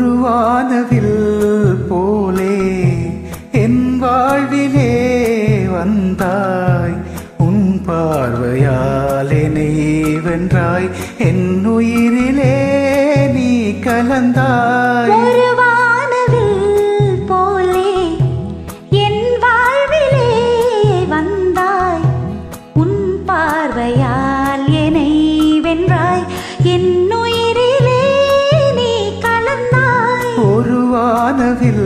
ஒரு வானவில் போலே என் வாழ்விலே வந்தாய் உன் பார்வையால் என்னை வென்றாய் என் உயிரிலே நீ கலந்தாய் ஒரு வானவில் போலே என் வாழ்விலே வந்தாய் உன் பார்வையால் என்னை வென்றாய் என் உயிரிலே நீ கலந்தாய் ஒரு வானவில்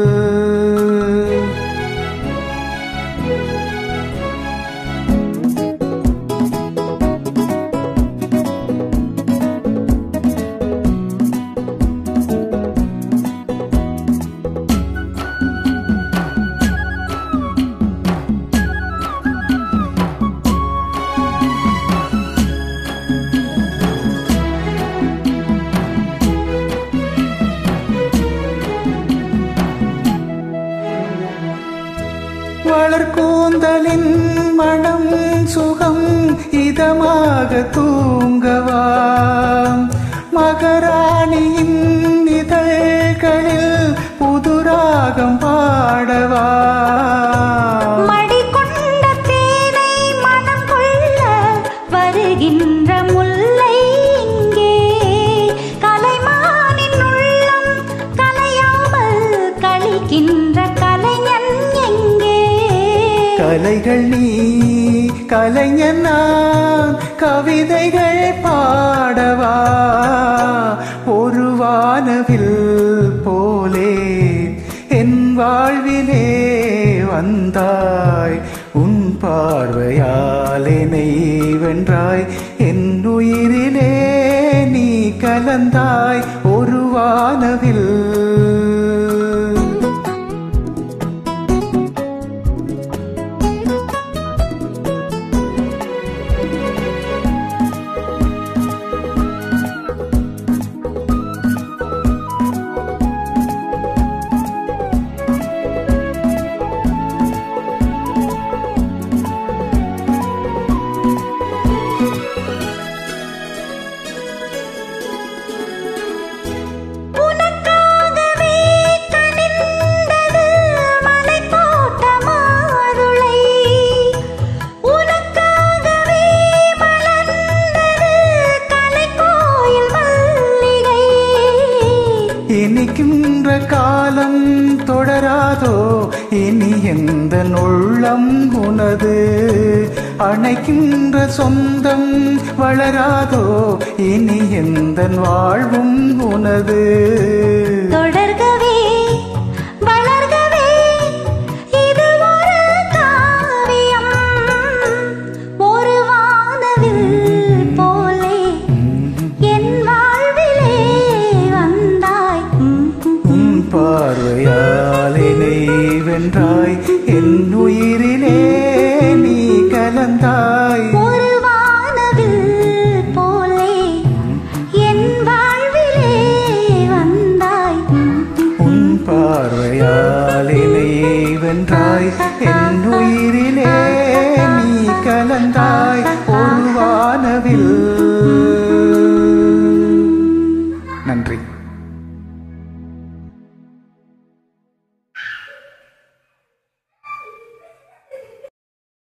வளர்கூந்தலின் மனம் சுகம் இதமாக தூங்கவா மகராணியின் இதழ்களில் புதுராகம் பாடவா மடி கொண்ட தேனை மனம் கொள்ள வருகின்ற முல்லை இங்கே கலைமானின் உள்ளம் கலையாமல் கழிக்கின்ற கலைஞன் எங்கே கலைகள் நீ கலைஞன் நான் கவிதைகள் பாடவா ஒரு வானவில் போலே என் வாழ்விலே வந்தாய் உன் பார்வையால் என்னை வென்றாய் என் உயிரிலே நீ கலந்தாய் ஒரு வானவில் உனக்காகவே கனிந்தது மலைத்தோட்ட மாதுளை உனக்காகவே மலர்ந்தது கலைக்கோயில் மல்லிகை இனிக்கின்ற காலம் தொடராதோ இனி எந்த உள்ளம் உனது அணைக்கின்ற சொந்தம் வளராதோ இனி எந்த வாழ்வும் உனது தொடர்கவே வளர்கவே இது ஒரு காவியம் ஒரு வானவில் போலே என் வாழ்விலே வந்தாய் உன் பார்வையால் என்னை வென்றாய் என் உயிரிலே நீ கலந்தாய் ஒரு வானவில் போலே என் வாழ்விலே வந்தாய் உன் பார்வையால் என்னை வென்றாய் என் உயிரிலே நீ கலந்தாய் ஒரு வானவில்